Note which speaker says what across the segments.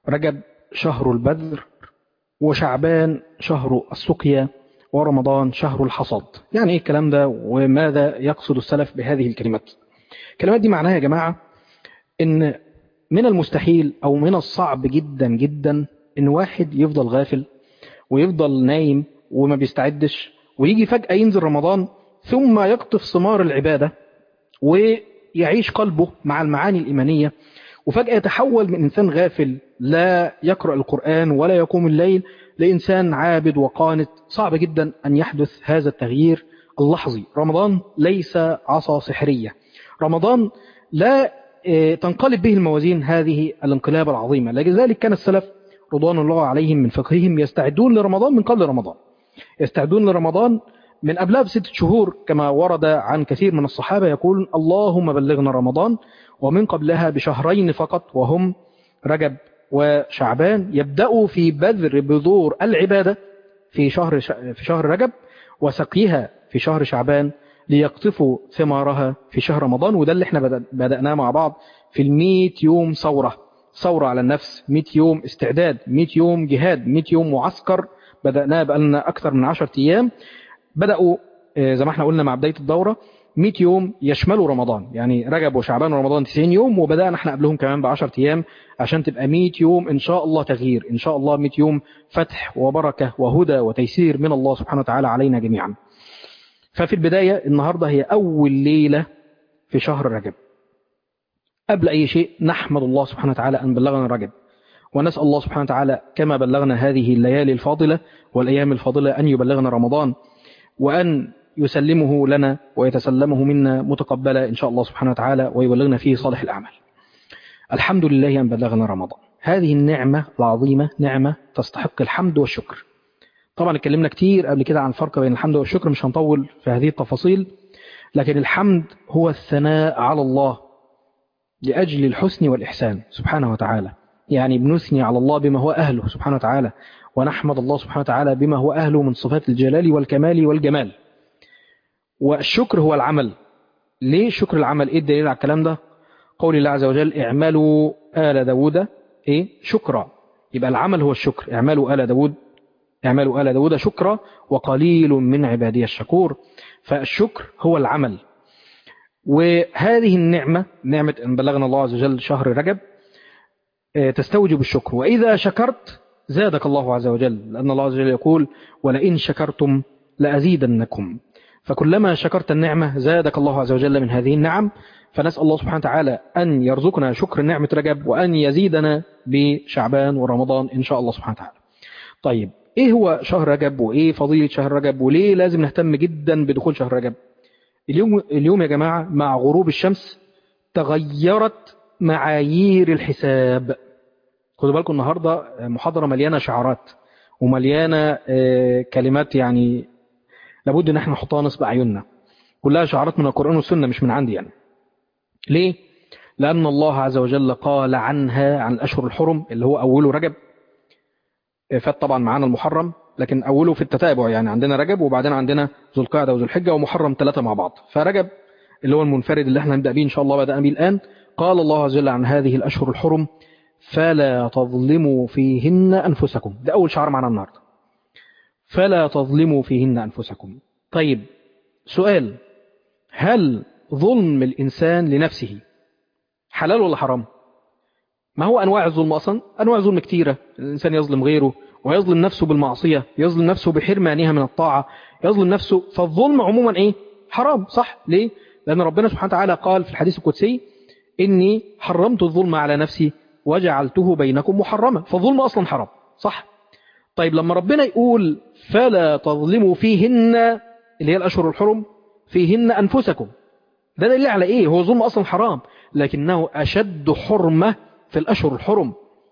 Speaker 1: رجب شهر البذر وشعبان شهر السقيا ورمضان شهر الحصاد يعني ايه الكلام ده وماذا يقصد السلف بهذه الكلمات الكلمات دي معناها يا جماعة ان من المستحيل او من الصعب جدا جدا ان واحد يفضل غافل ويفضل نايم وما بيستعدش ويجي فجأة ينزل رمضان ثم يقطف ثمار العبادة ويعيش قلبه مع المعاني الإيمانية وفجأة يتحول من إنسان غافل لا يقرأ القرآن ولا يقوم الليل لإنسان عابد وقانت صعب جدا أن يحدث هذا التغيير اللحظي رمضان ليس عصا سحرية رمضان لا تنقلب به الموازين هذه الانقلاب العظيمة لذلك كان السلف رضوان الله عليهم من فقههم يستعدون لرمضان من قبل رمضان يستعدون لرمضان من قبلها بستة شهور كما ورد عن كثير من الصحابة يقول اللهم بلغنا رمضان ومن قبلها بشهرين فقط وهم رجب وشعبان يبدأوا في بذر بذور العبادة في شهر في شهر رجب وسقيها في شهر شعبان ليقطفوا ثمارها في شهر رمضان وده اللي احنا بدأناه مع بعض في المئة يوم ثورة ثورة على النفس 100 يوم استعداد 100 يوم جهاد 100 يوم معسكر بدأناه بقالنا أكثر من 10 أيام بدأوا زي ما احنا قلنا مع بداية الدورة 100 يوم يشملوا رمضان يعني رجب وشعبان ورمضان 90 يوم وبدأنا احنا قبلهم كمان ب 10 أيام عشان تبقى 100 يوم إن شاء الله تغيير إن شاء الله 100 يوم فتح وبركة وهدى وتيسير من الله سبحانه وتعالى علينا جميعا ففي البداية النهاردة هي أول ليلة في شهر رجب قبل أي شيء نحمد الله سبحانه وتعالى أن بلغنا رجب ونسأل الله سبحانه وتعالى كما بلغنا هذه الليالي الفاضلة والأيام الفاضلة أن يبلغنا رمضان وأن يسلمه لنا ويتسلمه منا متقبلا إن شاء الله سبحانه وتعالى ويبلغنا فيه صالح الأعمال الحمد لله أن بلغنا رمضان هذه النعمة العظيمة نعمة تستحق الحمد والشكر طبعا اتكلمنا كتير قبل كده عن الفرق بين الحمد والشكر مش هنطول في هذه التفاصيل لكن الحمد هو الثناء على الله لأجل الحسن والإحسان سبحانه وتعالى يعني بنثني على الله بما هو أهله سبحانه وتعالى ونحمد الله سبحانه وتعالى بما هو أهله من صفات الجلال والكمال والجمال والشكر هو العمل ليه شكر العمل إيه الدليل على الكلام ده قول الله عز وجل اعملوا آل داود إيه شكرا يبقى العمل هو الشكر اعملوا آل داود اعملوا آل داود شكرا وقليل من عبادي الشكور فالشكر هو العمل وهذه النعمة نعمة أن بلغنا الله عز وجل شهر رجب تستوجب الشكر وإذا شكرت زادك الله عز وجل لأن الله عز وجل يقول ولئن شكرتم لأزيدنكم فكلما شكرت النعمة زادك الله عز وجل من هذه النعم فنسأل الله سبحانه وتعالى أن يرزقنا شكر نعمة رجب وأن يزيدنا بشعبان ورمضان إن شاء الله سبحانه وتعالى طيب إيه هو شهر رجب وإيه فضيلة شهر رجب وليه لازم نهتم جدا بدخول شهر رجب اليوم, اليوم يا جماعة مع غروب الشمس تغيرت معايير الحساب خدوا بالكم النهاردة محاضرة مليانة شعارات ومليانة كلمات يعني لابد ان احنا نحطها نصب اعيننا كلها شعارات من القرآن والسنة مش من عندي يعني ليه؟ لأن الله عز وجل قال عنها عن الأشهر الحرم اللي هو أوله رجب فات طبعا معانا المحرم لكن أوله في التتابع يعني عندنا رجب وبعدين عندنا ذو القعدة وذو الحجة ومحرم ثلاثة مع بعض فرجب اللي هو المنفرد اللي احنا هنبدأ به إن شاء الله بدأنا به الآن قال الله عز وجل عن هذه الأشهر الحرم فلا تظلموا فيهن أنفسكم ده أول شعار معنا النهاردة فلا تظلموا فيهن أنفسكم طيب سؤال هل ظلم الإنسان لنفسه حلال ولا حرام ما هو أنواع الظلم أصلا أنواع الظلم كتيرة الإنسان يظلم غيره ويظلم نفسه بالمعصية يظلم نفسه بحرمانها من الطاعة يظلم نفسه فالظلم عموما إيه حرام صح ليه لأن ربنا سبحانه وتعالى قال في الحديث القدسي إني حرمت الظلم على نفسي وجعلته بينكم محرما فالظلم أصلا حرام صح طيب لما ربنا يقول فلا تظلموا فيهن اللي هي الأشهر الحرم فيهن أنفسكم ده دليل على إيه هو الظلم أصلا حرام لكنه أشد حرمة في الأشهر الحرم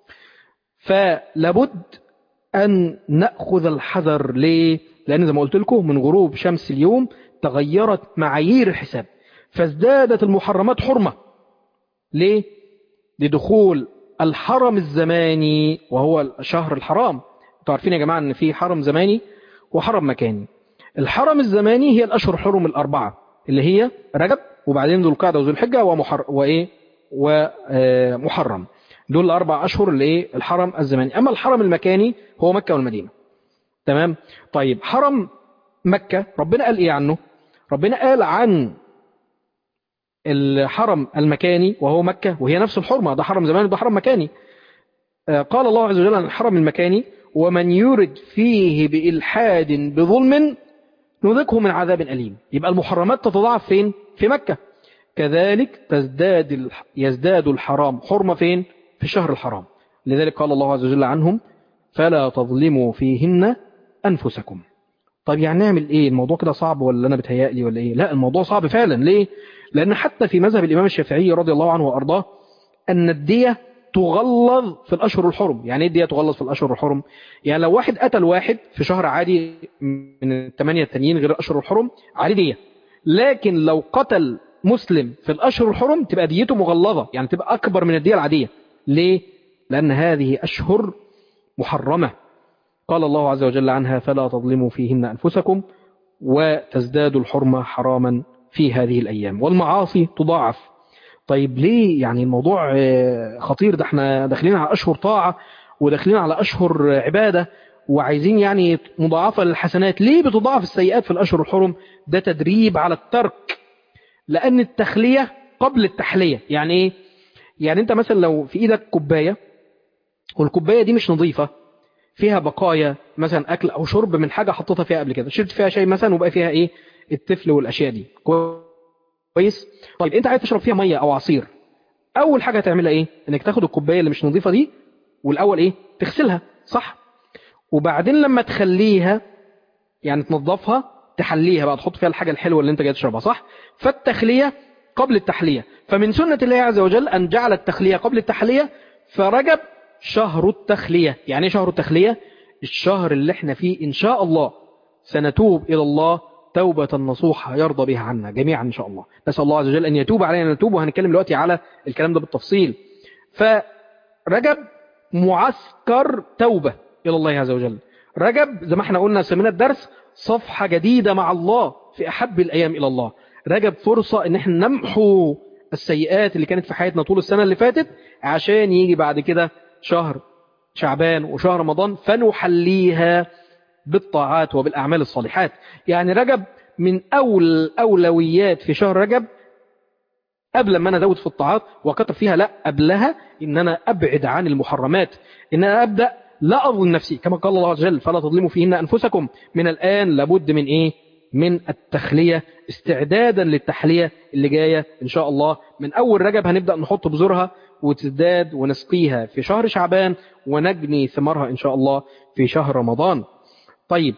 Speaker 1: فلابد أن نأخذ الحذر ليه لأن زي ما قلت لكم من غروب شمس اليوم تغيرت معايير الحساب فازدادت المحرمات حرمة ليه لدخول الحرم الزماني وهو شهر الحرام انتوا عارفين يا جماعة ان في حرم زماني وحرم مكاني الحرم الزماني هي الأشهر الحرم الأربعة اللي هي رجب وبعدين ذو القعدة وذو الحجة ومحر... وإيه ومحرم دول الأربع أشهر اللي إيه الحرم الزماني أما الحرم المكاني هو مكة والمدينة تمام طيب حرم مكة ربنا قال إيه عنه ربنا قال عن الحرم المكاني وهو مكة وهي نفس الحرمة ده حرم زماني ده حرم مكاني قال الله عز وجل عن الحرم المكاني ومن يرد فيه بإلحاد بظلم نذقه من عذاب أليم يبقى المحرمات تتضاعف فين في مكة كذلك تزداد يزداد الحرام حرمة فين في شهر الحرام لذلك قال الله عز وجل عنهم فلا تظلموا فيهن أنفسكم طيب يعني نعمل ايه الموضوع كده صعب ولا انا بتهيألي ولا ايه لا الموضوع صعب فعلا ليه لان حتى في مذهب الامام الشافعي رضي الله عنه وارضاه ان الدية تغلظ في الاشهر الحرم يعني ايه الدية تغلظ في الاشهر الحرم يعني لو واحد قتل واحد في شهر عادي من الثمانية التانيين غير الاشهر الحرم عليه دية لكن لو قتل مسلم في الاشهر الحرم تبقى ديته مغلظة يعني تبقى اكبر من الدية العادية ليه لان هذه اشهر محرمة قال الله عز وجل عنها فلا تظلموا فيهن أنفسكم وتزداد الحرمة حراما في هذه الأيام والمعاصي تضاعف طيب ليه يعني الموضوع خطير ده احنا داخلين على أشهر طاعة وداخلين على أشهر عبادة وعايزين يعني مضاعفة للحسنات ليه بتضاعف السيئات في الأشهر الحرم ده تدريب على الترك لأن التخلية قبل التحلية يعني ايه يعني انت مثلا لو في ايدك كوباية والكوباية دي مش نظيفة فيها بقايا مثلا اكل او شرب من حاجه حطيتها فيها قبل كده شربت فيها شيء مثلا وبقى فيها ايه التفل والاشياء دي كويس طيب انت عايز تشرب فيها ميه او عصير اول حاجه هتعملها ايه انك تاخد الكوبايه اللي مش نظيفه دي والاول ايه تغسلها صح وبعدين لما تخليها يعني تنظفها تحليها بقى تحط فيها الحاجه الحلوه اللي انت جاي تشربها صح فالتخليه قبل التحليه فمن سنه الله عز وجل ان جعل التخليه قبل التحليه فرجب شهر التخلية يعني ايه شهر التخلية الشهر اللي احنا فيه إن شاء الله سنتوب إلى الله توبة نصوحة يرضى بها عنا جميعا إن شاء الله نسأل الله عز وجل أن يتوب علينا نتوب وهنتكلم دلوقتي على الكلام ده بالتفصيل فرجب معسكر توبة إلى الله عز وجل رجب زي ما احنا قلنا سمينا الدرس صفحة جديدة مع الله في أحب الأيام إلى الله رجب فرصة ان احنا نمحو السيئات اللي كانت في حياتنا طول السنة اللي فاتت عشان يجي بعد كده شهر شعبان وشهر رمضان فنحليها بالطاعات وبالأعمال الصالحات يعني رجب من أول أولويات في شهر رجب قبل ما أنا أزود في الطاعات وكتر فيها لا قبلها إن أنا أبعد عن المحرمات إن أنا أبدأ لا أظلم نفسي كما قال الله عز وجل فلا تظلموا فيهن أنفسكم من الآن لابد من إيه من التخلية استعدادا للتحلية اللي جاية إن شاء الله من أول رجب هنبدأ نحط بذورها وتزداد ونسقيها في شهر شعبان ونجني ثمارها إن شاء الله في شهر رمضان طيب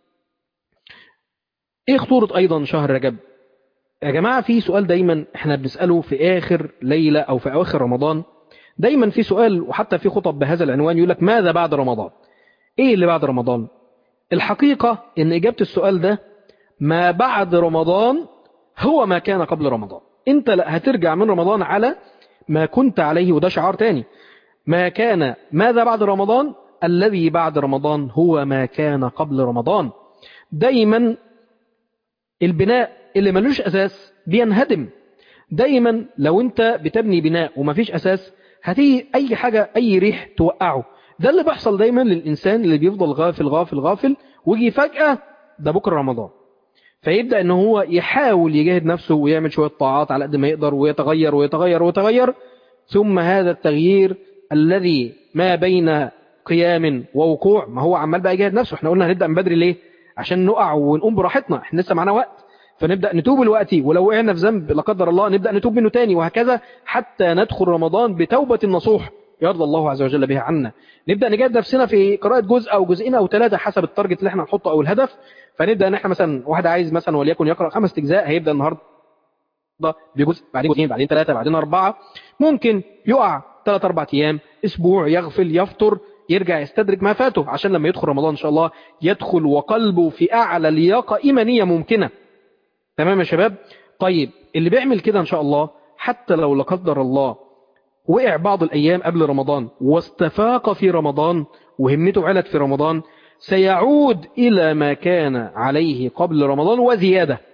Speaker 1: إيه خطورة أيضا شهر رجب يا جماعة في سؤال دايما احنا بنسأله في آخر ليلة أو في أواخر رمضان دايما في سؤال وحتى في خطب بهذا العنوان يقول لك ماذا بعد رمضان إيه اللي بعد رمضان الحقيقة إن إجابة السؤال ده ما بعد رمضان هو ما كان قبل رمضان انت هترجع من رمضان على ما كنت عليه وده شعار تاني ما كان ماذا بعد رمضان الذي بعد رمضان هو ما كان قبل رمضان دايما البناء اللي ملوش أساس بينهدم دايما لو انت بتبني بناء ومفيش أساس هتيجي أي حاجة أي ريح توقعه ده اللي بيحصل دايما للإنسان اللي بيفضل غافل غافل غافل ويجي فجأة ده بكرة رمضان فيبدأ ان هو يحاول يجاهد نفسه ويعمل شوية طاعات على قد ما يقدر ويتغير ويتغير ويتغير ثم هذا التغيير الذي ما بين قيام ووقوع ما هو عمال بقى يجاهد نفسه احنا قلنا هنبدأ من بدري ليه عشان نقع ونقوم براحتنا احنا لسه معانا وقت فنبدأ نتوب الوقت ولو وقعنا في ذنب لا قدر الله نبدأ نتوب منه تاني وهكذا حتى ندخل رمضان بتوبة نصوح يرضى الله عز وجل بها عنا نبدأ نجاهد نفسنا في قراءة جزء أو جزئين أو ثلاثة حسب التارجت اللي احنا نحطه أو الهدف فنبدأ ان احنا مثلا واحد عايز مثلا وليكن يقرأ خمس اجزاء هيبدأ النهاردة بجزء بعدين جزئين بعدين ثلاثة بعدين أربعة ممكن يقع ثلاث أربع أيام أسبوع يغفل يفطر يرجع يستدرك ما فاته عشان لما يدخل رمضان إن شاء الله يدخل وقلبه في أعلى لياقة إيمانية ممكنة تمام يا شباب طيب اللي بيعمل كده إن شاء الله حتى لو لا قدر الله وقع بعض الأيام قبل رمضان واستفاق في رمضان وهمته علت في رمضان سيعود إلى ما كان عليه قبل رمضان وزيادة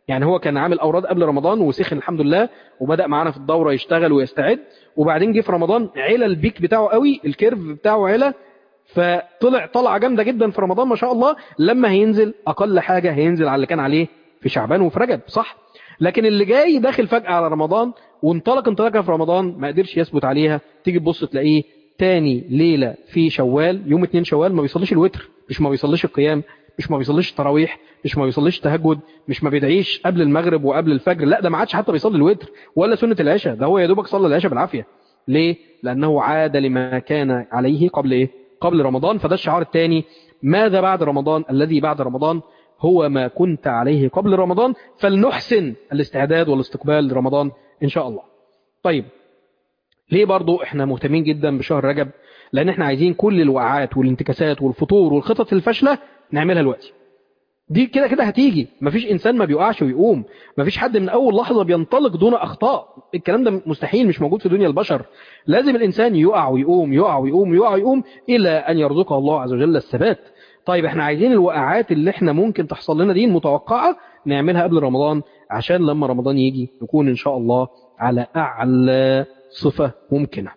Speaker 1: يعني هو كان عامل اوراد قبل رمضان وسخن الحمد لله وبدا معانا في الدوره يشتغل ويستعد وبعدين جه في رمضان علا البيك بتاعه قوي الكيرف بتاعه علا فطلع طلعه جامده جدا في رمضان ما شاء الله لما هينزل اقل حاجه هينزل على اللي كان عليه في شعبان وفي رجب صح لكن اللي جاي داخل فجاه على رمضان وانطلق انطلاقه في رمضان ما قدرش يثبت عليها تيجي تبص تلاقيه تاني ليله في شوال يوم اتنين شوال ما بيصليش الوتر مش ما بيصليش القيام مش ما بيصليش التراويح مش ما بيصليش تهجد مش ما بيدعيش قبل المغرب وقبل الفجر لا ده ما عادش حتى بيصلي الوتر ولا سنه العشاء ده هو يا دوبك صلى العشاء بالعافيه ليه لانه عاد لما كان عليه قبل ايه قبل رمضان فده الشعار الثاني ماذا بعد رمضان الذي بعد رمضان هو ما كنت عليه قبل رمضان فلنحسن الاستعداد والاستقبال لرمضان ان شاء الله طيب ليه برضو احنا مهتمين جدا بشهر رجب لان احنا عايزين كل الوقعات والانتكاسات والفطور والخطط الفاشله نعملها دلوقتي دي كده كده هتيجي مفيش انسان ما بيقعش ويقوم مفيش حد من اول لحظه بينطلق دون اخطاء الكلام ده مستحيل مش موجود في دنيا البشر لازم الانسان يقع ويقوم يقع ويقوم يقع ويقوم الى ان يرزقه الله عز وجل الثبات طيب احنا عايزين الوقعات اللي احنا ممكن تحصل لنا دي المتوقعه نعملها قبل رمضان عشان لما رمضان يجي نكون ان شاء الله على اعلى صفه ممكنه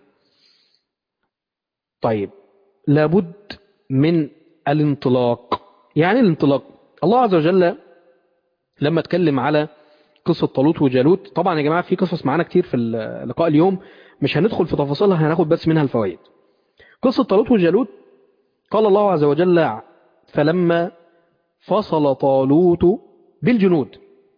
Speaker 1: طيب لابد من الانطلاق يعني الانطلاق الله عز وجل لما اتكلم على قصة طالوت وجالوت طبعا يا جماعة في قصص معانا كتير في اللقاء اليوم مش هندخل في تفاصيلها هناخد بس منها الفوائد قصة طالوت وجالوت قال الله عز وجل فلما فصل طالوت بالجنود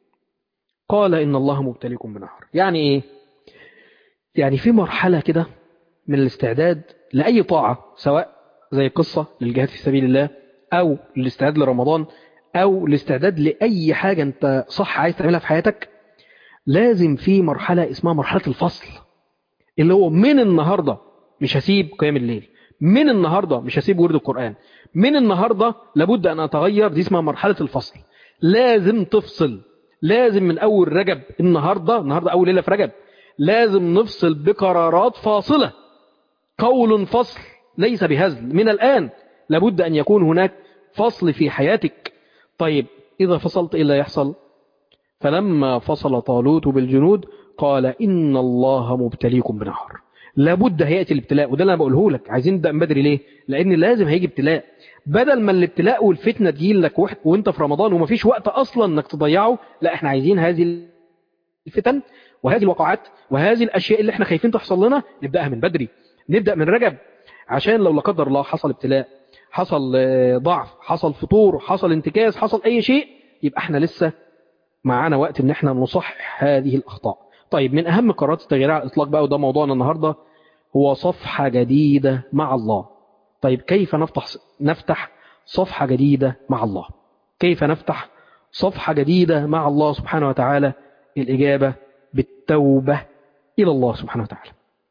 Speaker 1: قال إن الله مبتليكم بنهر يعني إيه يعني في مرحلة كده من الاستعداد لأي طاعة سواء زي قصة للجهاد في سبيل الله أو للاستعداد لرمضان أو الاستعداد لأي حاجة أنت صح عايز تعملها في حياتك لازم في مرحلة اسمها مرحلة الفصل اللي هو من النهاردة مش هسيب قيام الليل من النهاردة مش هسيب ورد القرآن من النهاردة لابد أن أتغير دي اسمها مرحلة الفصل لازم تفصل لازم من أول رجب النهاردة النهاردة أول ليلة في رجب لازم نفصل بقرارات فاصلة قول فصل ليس بهزل من الآن لابد أن يكون هناك فصل في حياتك طيب إذا فصلت إيه اللي يحصل فلما فصل طالوت بالجنود قال إن الله مبتليكم بنهر لابد هيأتي الابتلاء وده اللي انا بقوله لك عايزين نبدا من بدري ليه لان لازم هيجي ابتلاء بدل ما الابتلاء والفتنه تجي لك وانت في رمضان ومفيش وقت اصلا انك تضيعه لا احنا عايزين هذه الفتن وهذه الوقعات وهذه الاشياء اللي احنا خايفين تحصل لنا نبداها من بدري نبدا من رجب عشان لو لا قدر الله حصل ابتلاء حصل ضعف حصل فطور حصل انتكاس حصل اي شيء يبقى احنا لسه معانا وقت ان احنا نصحح هذه الاخطاء طيب من اهم قرارات التغيير على الاطلاق بقى وده موضوعنا النهارده هو صفحه جديده مع الله طيب كيف نفتح نفتح صفحه جديده مع الله كيف نفتح صفحه جديده مع الله سبحانه وتعالى الاجابه بالتوبه الى الله سبحانه وتعالى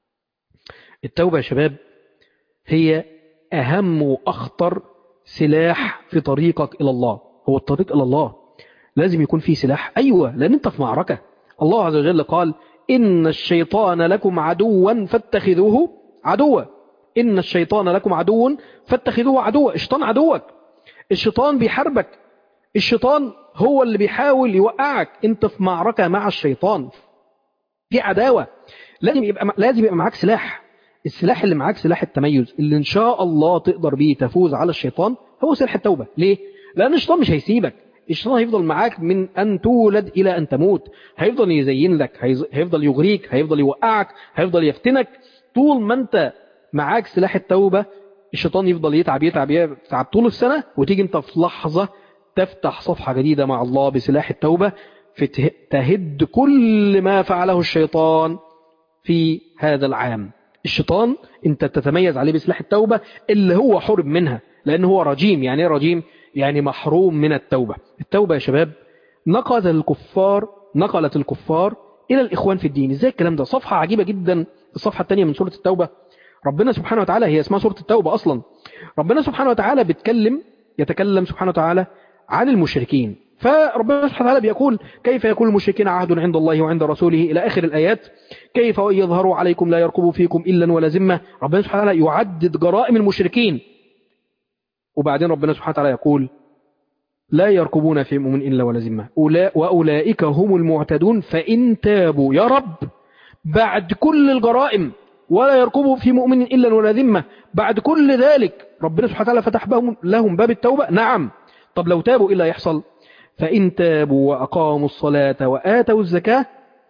Speaker 1: التوبه يا شباب هي أهم وأخطر سلاح في طريقك إلى الله هو الطريق إلى الله لازم يكون فيه سلاح أيوة لأن أنت في معركة الله عز وجل قال إن الشيطان لكم عدوا فاتخذوه عدوا إن الشيطان لكم عدو فاتخذوه عدوا الشيطان عدوك الشيطان بيحاربك الشيطان هو اللي بيحاول يوقعك أنت في معركة مع الشيطان في عداوة لازم يبقى لازم يبقى معاك سلاح السلاح اللي معاك سلاح التميز اللي ان شاء الله تقدر بيه تفوز على الشيطان هو سلاح التوبة ليه؟ لأن الشيطان مش هيسيبك الشيطان هيفضل معاك من أن تولد إلى أن تموت هيفضل يزين لك هيفضل يغريك هيفضل يوقعك هيفضل يفتنك طول ما أنت معاك سلاح التوبة الشيطان يفضل يتعب يتعب يتعب طول السنة وتيجي أنت في لحظة تفتح صفحة جديدة مع الله بسلاح التوبة تهد كل ما فعله الشيطان في هذا العام الشيطان انت تتميز عليه بسلاح التوبة اللي هو حرم منها لأنه هو رجيم يعني ايه رجيم يعني محروم من التوبة التوبة يا شباب نقل الكفار نقلت الكفار إلى الإخوان في الدين ازاي الكلام ده صفحة عجيبة جدا الصفحة الثانية من سورة التوبة ربنا سبحانه وتعالى هي اسمها سورة التوبة أصلا ربنا سبحانه وتعالى بيتكلم يتكلم سبحانه وتعالى عن المشركين فربنا سبحانه وتعالى بيقول كيف يكون المشركين عهد عند الله وعند رسوله إلى آخر الآيات كيف وإن يظهروا عليكم لا يرقبوا فيكم إلا ولا ذمة ربنا سبحانه وتعالى يعدد جرائم المشركين وبعدين ربنا سبحانه وتعالى يقول لا يركبون في مؤمن إلا ولا ذمة أولا- وأولئك هم المعتدون فإن تابوا يا رب بعد كل الجرائم ولا يركبوا في مؤمن إلا ولا ذمة بعد كل ذلك ربنا سبحانه وتعالى فتح بهم لهم باب التوبة نعم طب لو تابوا إيه اللي يحصل فإن تابوا وأقاموا الصلاة وآتوا الزكاة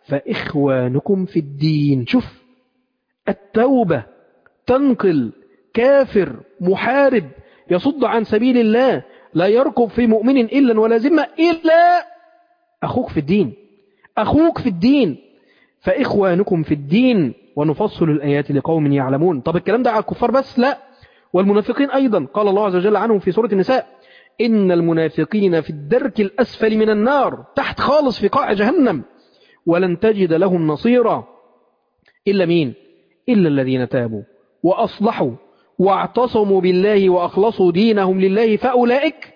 Speaker 1: فإخوانكم في الدين شوف التوبة تنقل كافر محارب يصد عن سبيل الله لا يركب في مؤمن إلا ولا ذمة إلا أخوك في الدين أخوك في الدين فإخوانكم في الدين ونفصل الآيات لقوم يعلمون طب الكلام ده على الكفار بس لا والمنافقين أيضا قال الله عز وجل عنهم في سورة النساء إن المنافقين في الدرك الأسفل من النار تحت خالص في قاع جهنم ولن تجد لهم نصيرا إلا مين إلا الذين تابوا وأصلحوا واعتصموا بالله وأخلصوا دينهم لله فأولئك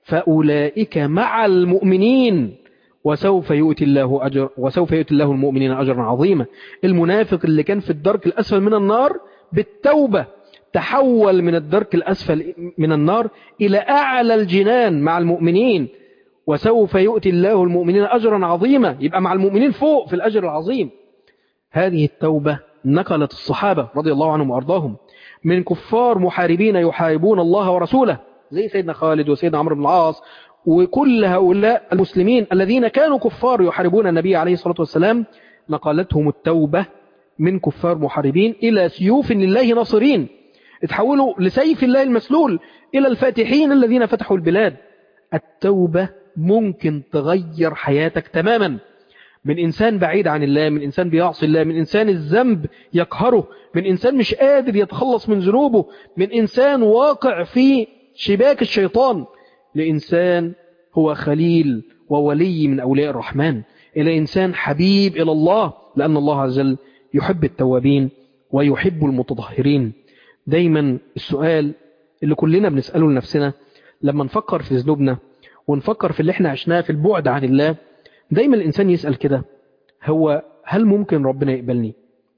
Speaker 1: فأولئك مع المؤمنين وسوف يؤتي الله أجر وسوف يؤتي الله المؤمنين أجرا عظيما المنافق اللي كان في الدرك الأسفل من النار بالتوبة تحول من الدرك الأسفل من النار إلى أعلى الجنان مع المؤمنين وسوف يؤتي الله المؤمنين أجرا عظيما يبقى مع المؤمنين فوق في الأجر العظيم هذه التوبة نقلت الصحابة رضي الله عنهم وأرضاهم من كفار محاربين يحاربون الله ورسوله زي سيدنا خالد وسيدنا عمرو بن العاص وكل هؤلاء المسلمين الذين كانوا كفار يحاربون النبي عليه الصلاة والسلام نقلتهم التوبة من كفار محاربين إلى سيوف لله ناصرين اتحولوا لسيف الله المسلول إلى الفاتحين الذين فتحوا البلاد التوبة ممكن تغير حياتك تماما من إنسان بعيد عن الله من إنسان بيعصي الله من إنسان الذنب يقهره من إنسان مش قادر يتخلص من ذنوبه من إنسان واقع في شباك الشيطان لإنسان هو خليل وولي من أولياء الرحمن إلى إنسان حبيب إلى الله لأن الله عز وجل يحب التوابين ويحب المتطهرين دايما السؤال اللي كلنا بنسأله لنفسنا لما نفكر في ذنوبنا ونفكر في اللي احنا عشناه في البعد عن الله دايما الإنسان يسأل كده هو هل ممكن ربنا يقبلني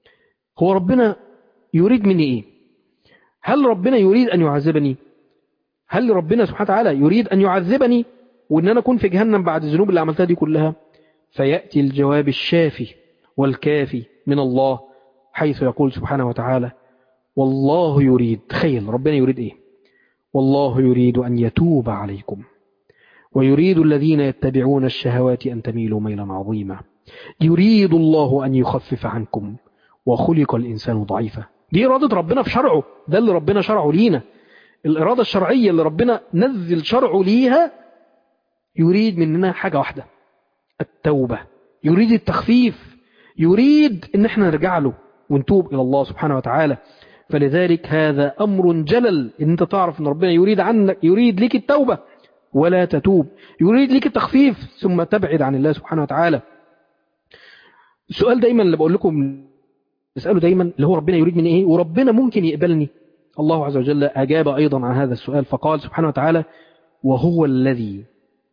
Speaker 1: هو ربنا يريد مني إيه هل ربنا يريد أن يعذبني هل ربنا سبحانه وتعالى يريد أن يعذبني وأن أنا أكون في جهنم بعد الذنوب اللي عملتها دي كلها فيأتي الجواب الشافي والكافي من الله حيث يقول سبحانه وتعالى والله يريد تخيل ربنا يريد إيه والله يريد أن يتوب عليكم ويريد الذين يتبعون الشهوات أن تميلوا ميلا عظيما يريد الله أن يخفف عنكم وخلق الإنسان ضعيفا دي إرادة ربنا في شرعه ده اللي ربنا شرعه لينا الإرادة الشرعية اللي ربنا نزل شرعه ليها يريد مننا حاجة واحدة التوبة يريد التخفيف يريد ان احنا نرجع له ونتوب الى الله سبحانه وتعالى فلذلك هذا امر جلل ان انت تعرف ان ربنا يريد عنك يريد لك التوبة ولا تتوب يريد لك التخفيف ثم تبعد عن الله سبحانه وتعالى السؤال دايما اللي بقول لكم اسأله دايما اللي هو ربنا يريد مني ايه وربنا ممكن يقبلني الله عز وجل أجاب أيضا عن هذا السؤال فقال سبحانه وتعالى وهو الذي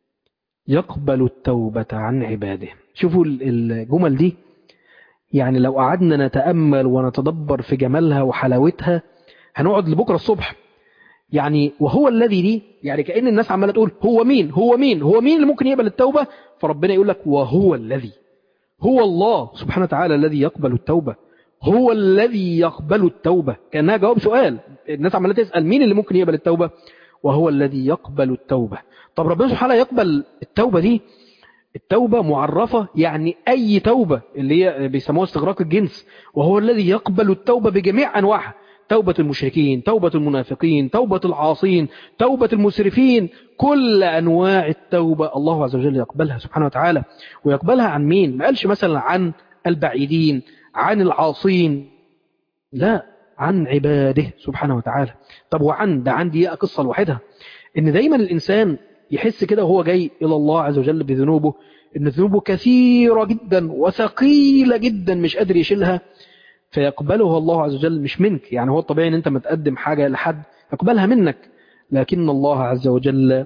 Speaker 1: يقبل التوبة عن عباده شوفوا الجمل دي يعني لو قعدنا نتأمل ونتدبر في جمالها وحلاوتها هنقعد لبكرة الصبح يعني وهو الذي دي يعني كأن الناس عمالة تقول هو مين هو مين هو مين اللي ممكن يقبل التوبة فربنا يقول لك وهو الذي هو الله سبحانه وتعالى الذي يقبل التوبة هو الذي يقبل التوبة كأنها جواب سؤال الناس عمالة تسأل مين اللي ممكن يقبل التوبة وهو الذي يقبل التوبة طب ربنا سبحانه يقبل التوبة دي التوبة معرفة يعني أي توبة اللي هي بيسموها استغراق الجنس وهو الذي يقبل التوبة بجميع أنواعها توبة المشركين توبة المنافقين توبة العاصين توبة المسرفين كل أنواع التوبة الله عز وجل يقبلها سبحانه وتعالى ويقبلها عن مين ما قالش مثلا عن البعيدين عن العاصين لا عن عباده سبحانه وتعالى طب وعن ده عندي قصة لوحدها ان دايما الإنسان يحس كده وهو جاي إلى الله عز وجل بذنوبه ان ذنوبه كثيرة جدا وثقيلة جدا مش قادر يشيلها فيقبلها الله عز وجل مش منك يعني هو الطبيعي ان انت ما تقدم حاجة لحد يقبلها منك لكن الله عز وجل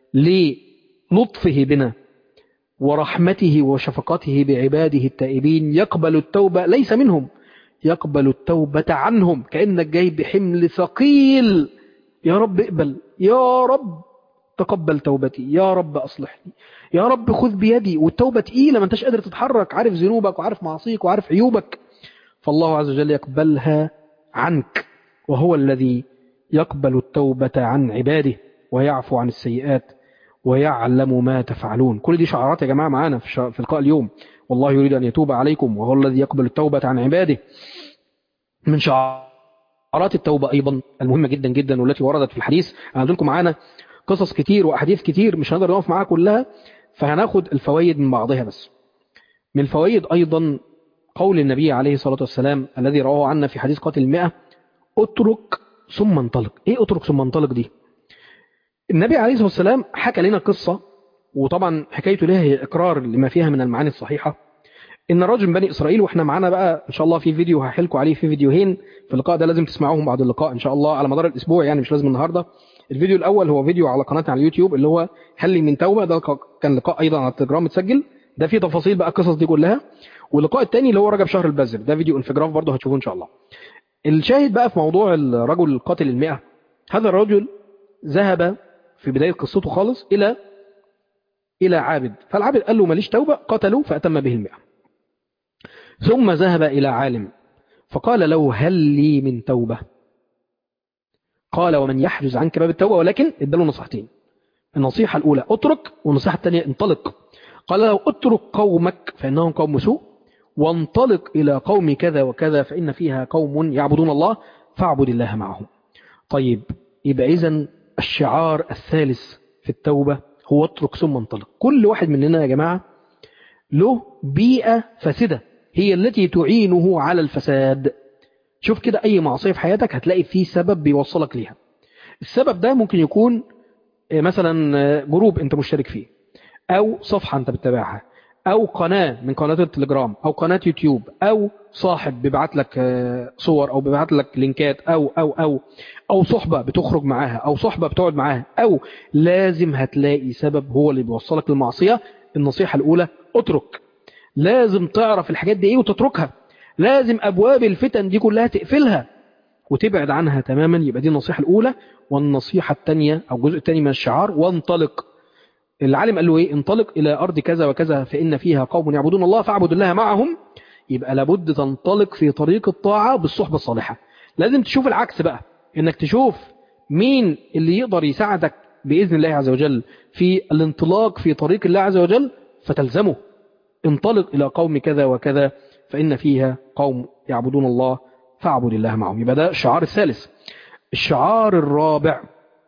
Speaker 1: للطفه بنا ورحمته وشفقته بعباده التائبين يقبل التوبة ليس منهم يقبل التوبة عنهم كأنك جاي بحمل ثقيل يا رب اقبل يا رب تقبل توبتي يا رب أصلحني يا رب خذ بيدي والتوبة تقيلة ما انتش قادر تتحرك عارف ذنوبك وعارف معصيك وعارف عيوبك فالله عز وجل يقبلها عنك وهو الذي يقبل التوبة عن عباده ويعفو عن السيئات ويعلم ما تفعلون كل دي شعارات يا جماعة معانا في, شع... في لقاء اليوم والله يريد أن يتوب عليكم وهو الذي يقبل التوبة عن عباده من شعارات التوبة أيضا المهمة جدا جدا والتي وردت في الحديث أنا لكم معانا قصص كتير وأحاديث كتير مش هنقدر نقف معاها كلها فهناخد الفوائد من بعضها بس من الفوائد أيضا قول النبي عليه الصلاة والسلام الذي رواه عنا في حديث قاتل المئة اترك ثم انطلق ايه اترك ثم انطلق دي النبي عليه الصلاة والسلام حكى لنا قصة وطبعا حكايته لها هي إقرار لما فيها من المعاني الصحيحة إن رجل من بني إسرائيل وإحنا معانا بقى إن شاء الله في فيديو هحلكوا عليه في فيديوهين في اللقاء ده لازم تسمعوهم بعد اللقاء إن شاء الله على مدار الأسبوع يعني مش لازم النهاردة الفيديو الأول هو فيديو على قناتنا على اليوتيوب اللي هو هل لي من توبة ده كان لقاء أيضا على التليجرام متسجل ده فيه تفاصيل بقى القصص دي كلها واللقاء الثاني اللي هو رجب شهر البذر ده فيديو انفجراف برضه هتشوفوه إن شاء الله الشاهد بقى في موضوع الرجل القاتل المئة هذا الرجل ذهب في بداية قصته خالص إلى إلى عابد فالعابد قال له ماليش توبة قتلوا فأتم به المئة ثم ذهب إلى عالم فقال له هل لي من توبة قال ومن يحجز عنك باب التوبة ولكن اداله نصيحتين النصيحة الأولى اترك والنصيحة الثانية انطلق قال له اترك قومك فإنهم قوم سوء وانطلق إلى قوم كذا وكذا فإن فيها قوم يعبدون الله فاعبد الله معهم طيب يبقى إذن الشعار الثالث في التوبة هو اترك ثم انطلق كل واحد مننا يا جماعة له بيئة فاسدة هي التي تعينه على الفساد شوف كده أي معصية في حياتك هتلاقي فيه سبب بيوصلك ليها السبب ده ممكن يكون مثلا جروب انت مشترك فيه أو صفحة انت بتتابعها أو قناة من قناة التليجرام أو قناة يوتيوب أو صاحب بيبعت لك صور أو بيبعت لك لينكات أو أو أو أو صحبة بتخرج معاها أو صحبة بتقعد معاها أو لازم هتلاقي سبب هو اللي بيوصلك للمعصية النصيحة الأولى اترك لازم تعرف الحاجات دي إيه وتتركها لازم أبواب الفتن دي كلها تقفلها وتبعد عنها تماما يبقى دي النصيحة الأولى والنصيحة الثانية أو الجزء الثاني من الشعار وانطلق العالم قال له ايه انطلق الى ارض كذا وكذا فان فيها قوم يعبدون الله فاعبد الله معهم يبقى لابد تنطلق في طريق الطاعة بالصحبة الصالحة لازم تشوف العكس بقى انك تشوف مين اللي يقدر يساعدك بإذن الله عز وجل في الانطلاق في طريق الله عز وجل فتلزمه انطلق إلى قوم كذا وكذا فإن فيها قوم يعبدون الله فاعبد الله معهم يبقى ده الشعار الثالث الشعار الرابع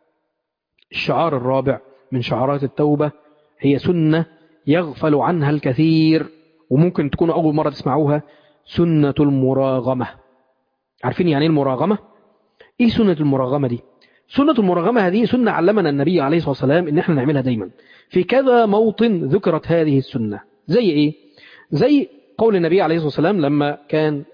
Speaker 1: الشعار الرابع من شعارات التوبة هي سنة يغفل عنها الكثير وممكن تكونوا أول مرة تسمعوها سنة المراغمة عارفين يعني ايه المراغمة؟ ايه سنة المراغمة دي؟ سنة المراغمة هذه سنة علمنا النبي عليه الصلاة والسلام ان احنا نعملها دايما في كذا موطن ذكرت هذه السنة زي ايه؟ زي قول النبي عليه الصلاة والسلام لما كان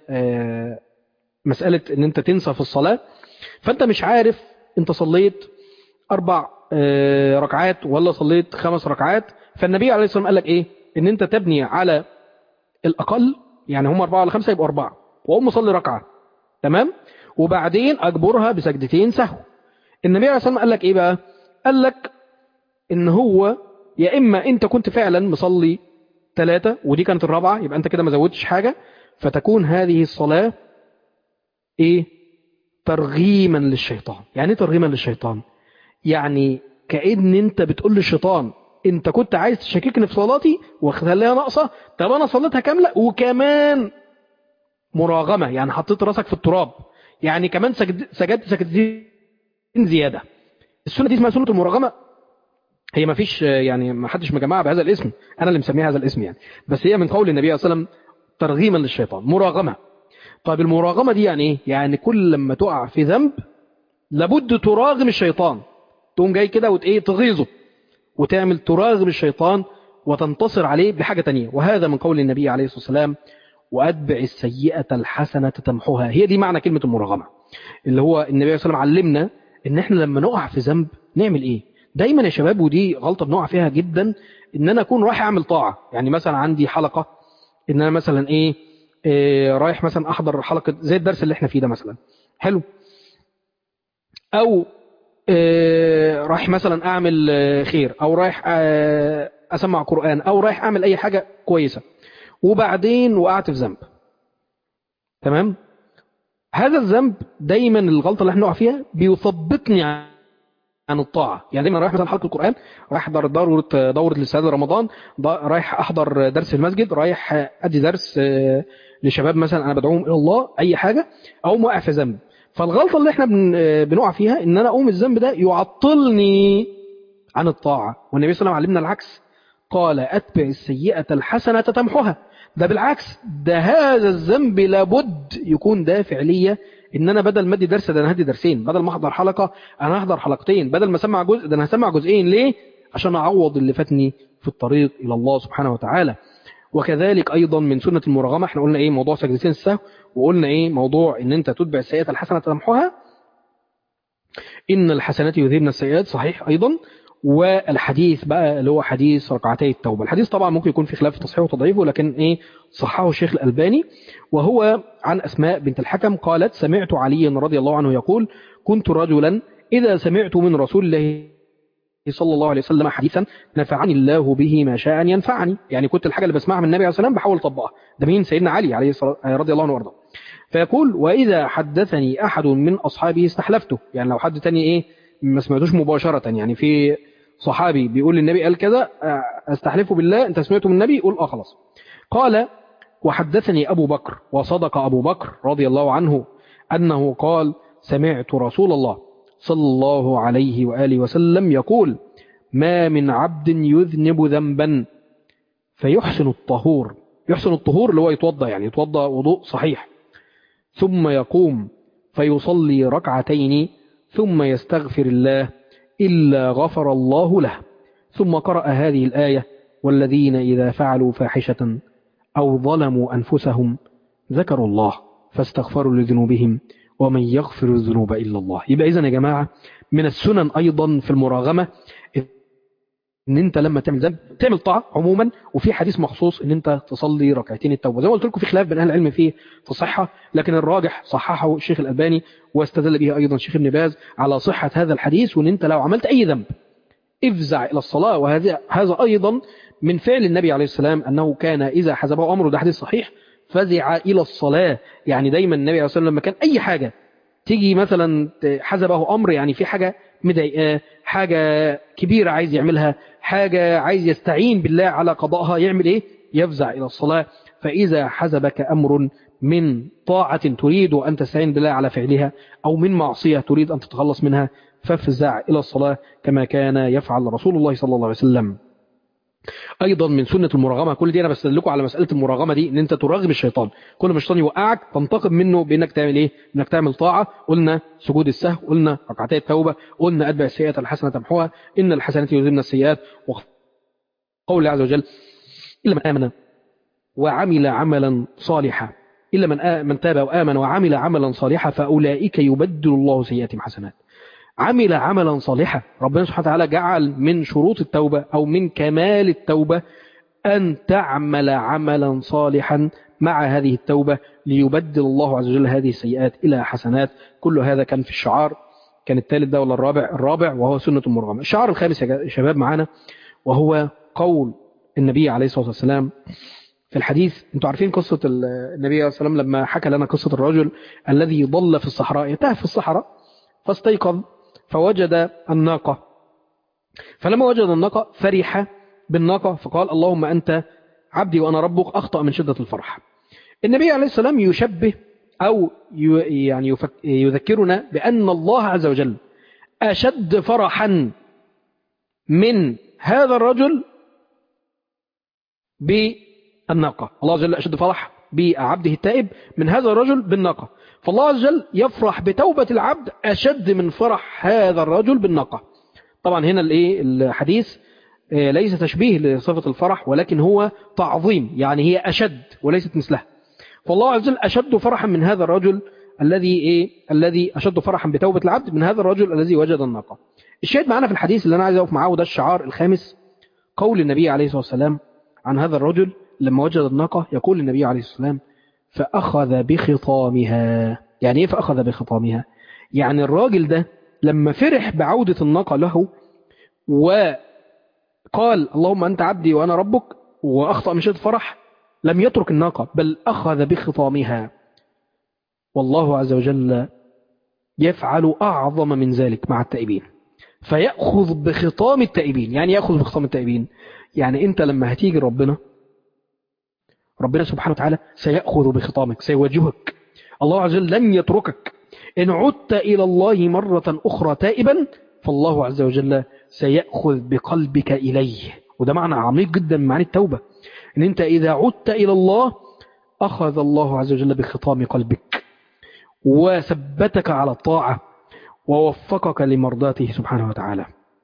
Speaker 1: مسألة ان انت تنسى في الصلاة فانت مش عارف انت صليت اربع ركعات ولا صليت خمس ركعات فالنبي عليه الصلاة والسلام قال لك ايه ان انت تبني على الاقل يعني هم اربعة ولا خمسة يبقوا اربعة واقوم مصلي ركعة تمام وبعدين اجبرها بسجدتين سهو النبي عليه الصلاة والسلام قال لك ايه بقى قال لك ان هو يا اما انت كنت فعلا مصلي ثلاثة ودي كانت الرابعة يبقى انت كده ما زودتش حاجة فتكون هذه الصلاة ايه ترغيما للشيطان يعني ايه ترغيما للشيطان يعني كأن انت بتقول للشيطان انت كنت عايز تشككني في صلاتي وخليها ناقصة طب انا صليتها كاملة وكمان مراغمة يعني حطيت راسك في التراب يعني كمان سجد سجدت سجدتين زيادة السنة دي اسمها سنة المراغمة هي ما فيش يعني ما حدش مجمعها بهذا الاسم انا اللي مسميها هذا الاسم يعني بس هي من قول النبي صلى الله عليه وسلم ترغيما للشيطان مراغمة طيب المراغمة دي يعني ايه يعني كل لما تقع في ذنب لابد تراغم الشيطان تقوم جاي كده وتايه تغيظه وتعمل تراغم الشيطان وتنتصر عليه بحاجة تانية وهذا من قول النبي عليه الصلاة والسلام وأتبع السيئة الحسنة تمحوها هي دي معنى كلمة المراغمة اللي هو النبي صلى الله عليه وسلم علمنا ان احنا لما نقع في ذنب نعمل ايه دايما يا شباب ودي غلطة بنقع فيها جدا ان انا اكون رايح اعمل طاعة يعني مثلا عندي حلقة ان انا مثلا ايه, إيه رايح مثلا احضر حلقة زي الدرس اللي احنا فيه ده مثلا حلو او آه، رايح مثلا اعمل آه، خير او رايح آه، اسمع قرآن او رايح اعمل اي حاجة كويسة وبعدين وقعت في ذنب تمام هذا الذنب دايما الغلطة اللي احنا نقع فيها بيثبطني عن الطاعة يعني دايما رايح مثلا حلقة القرآن رايح احضر دورة دورة الاستعداد رمضان ض- رايح احضر درس في المسجد رايح ادي درس آه، لشباب مثلا انا بدعوهم الى الله اي حاجة او واقع في ذنب فالغلطة اللي احنا بن- آه، بنقع فيها ان انا اقوم الذنب ده يعطلني عن الطاعة والنبي صلى الله عليه وسلم علمنا العكس قال اتبع السيئة الحسنة تمحها ده بالعكس ده هذا الذنب لابد يكون دافع ليا ان انا بدل ما ادي درس ده انا هدي درسين بدل ما احضر حلقة انا هحضر حلقتين بدل ما اسمع جزء ده انا هسمع جزئين ليه عشان اعوض اللي فاتني في الطريق الى الله سبحانه وتعالى وكذلك ايضا من سنة المراغمة احنا قلنا ايه موضوع سجدتين السهو وقلنا ايه موضوع ان انت تتبع السيئة الحسنة تمحها ان الحسنات يذهبن السيئات صحيح ايضا والحديث بقى اللي هو حديث ركعتي التوبة الحديث طبعا ممكن يكون في خلاف في تصحيحه وتضعيفه لكن ايه صححه الشيخ الألباني وهو عن أسماء بنت الحكم قالت سمعت عليا رضي الله عنه يقول كنت رجلا إذا سمعت من رسول الله صلى الله عليه وسلم حديثا نفعني الله به ما شاء أن ينفعني يعني كنت الحاجة اللي بسمعها من النبي عليه الصلاة والسلام بحاول أطبقها ده مين سيدنا علي عليه الصلاة رضي الله عنه وارضاه فيقول وإذا حدثني أحد من أصحابه استحلفته يعني لو حد تاني إيه ما سمعتوش مباشرة يعني في صحابي بيقول للنبي قال كذا آه، استحلفه بالله انت سمعته من النبي قول اه خلاص قال وحدثني أبو بكر وصدق أبو بكر رضي الله عنه أنه قال سمعت رسول الله صلى الله عليه وآله وسلم يقول ما من عبد يذنب ذنبا فيحسن الطهور يحسن الطهور اللي هو يتوضى يعني يتوضى وضوء صحيح ثم يقوم فيصلي ركعتين ثم يستغفر الله إلا غفر الله له ثم قرأ هذه الآية والذين إذا فعلوا فاحشة أو ظلموا أنفسهم ذكروا الله فاستغفروا لذنوبهم ومن يغفر الذنوب إلا الله يبقى إذن يا جماعة من السنن أيضا في المراغمة ان انت لما تعمل ذنب تعمل طاعه عموما وفي حديث مخصوص ان انت تصلي ركعتين التوبه زي ما قلت لكم في خلاف بين اهل العلم فيه في الصحه لكن الراجح صححه الشيخ الالباني واستدل به ايضا الشيخ ابن باز على صحه هذا الحديث وان انت لو عملت اي ذنب افزع الى الصلاه وهذا هذا ايضا من فعل النبي عليه السلام انه كان اذا حزبه امره ده حديث صحيح فزع الى الصلاه يعني دايما النبي عليه السلام لما كان اي حاجه تيجي مثلا حزبه امر يعني في حاجه مضايقاه حاجه كبيره عايز يعملها حاجه عايز يستعين بالله على قضائها يعمل ايه يفزع الى الصلاه فاذا حزبك امر من طاعه تريد ان تستعين بالله على فعلها او من معصيه تريد ان تتخلص منها فافزع الى الصلاه كما كان يفعل رسول الله صلى الله عليه وسلم ايضا من سنه المراغمه كل دي انا بستدلكم على مساله المراغمه دي ان انت تراغم الشيطان كل ما الشيطان يوقعك تنتقم منه بانك تعمل ايه انك تعمل طاعه قلنا سجود السهو قلنا ركعتي التوبه قلنا اتبع السيئات الحسنه تمحوها ان الحسنات يذهبن السيئات وقول الله عز وجل الا من امن وعمل عملا صالحا الا من آ... من تاب وامن وعمل عملا صالحا فاولئك يبدل الله سيئاتهم حسنات عمل عملا صالحا ربنا سبحانه وتعالى جعل من شروط التوبة أو من كمال التوبة أن تعمل عملا صالحا مع هذه التوبة ليبدل الله عز وجل هذه السيئات إلى حسنات كل هذا كان في الشعار كان الثالث ده ولا الرابع الرابع وهو سنة المرغمة الشعار الخامس يا شباب معانا وهو قول النبي عليه الصلاة والسلام في الحديث انتوا عارفين قصة النبي عليه الصلاة والسلام لما حكى لنا قصة الرجل الذي ضل في الصحراء يتاه في الصحراء فاستيقظ فوجد الناقة فلما وجد الناقة فرح بالناقة فقال اللهم أنت عبدي وأنا ربك أخطأ من شدة الفرح النبي عليه السلام يشبه أو يعني يذكرنا بأن الله عز وجل أشد فرحا من هذا الرجل بالناقة الله عز وجل أشد فرح بعبده التائب من هذا الرجل بالناقة فالله عز وجل يفرح بتوبة العبد أشد من فرح هذا الرجل بالناقة طبعا هنا الايه الحديث ليس تشبيه لصفة الفرح ولكن هو تعظيم يعني هي أشد وليست مثلها فالله عز وجل أشد فرحا من هذا الرجل الذي ايه الذي أشد فرحا بتوبة العبد من هذا الرجل الذي وجد الناقة الشاهد معنا في الحديث اللي أنا عايز أقف معاه وده الشعار الخامس قول النبي عليه الصلاة والسلام عن هذا الرجل لما وجد الناقة يقول النبي عليه الصلاة والسلام فأخذ بخطامها يعني إيه فأخذ بخطامها يعني الراجل ده لما فرح بعودة الناقة له وقال اللهم أنت عبدي وأنا ربك وأخطأ من شدة الفرح لم يترك الناقة بل أخذ بخطامها والله عز وجل يفعل أعظم من ذلك مع التائبين فيأخذ بخطام التائبين يعني يأخذ بخطام التائبين يعني أنت لما هتيجي ربنا ربنا سبحانه وتعالى سيأخذ بخطامك سيواجهك الله عز وجل لن يتركك إن عدت إلى الله مرة أخرى تائبا فالله عز وجل سيأخذ بقلبك إليه وده معنى عميق جدا من معنى التوبة إن أنت إذا عدت إلى الله أخذ الله عز وجل بخطام قلبك وثبتك على الطاعة ووفقك لمرضاته سبحانه وتعالى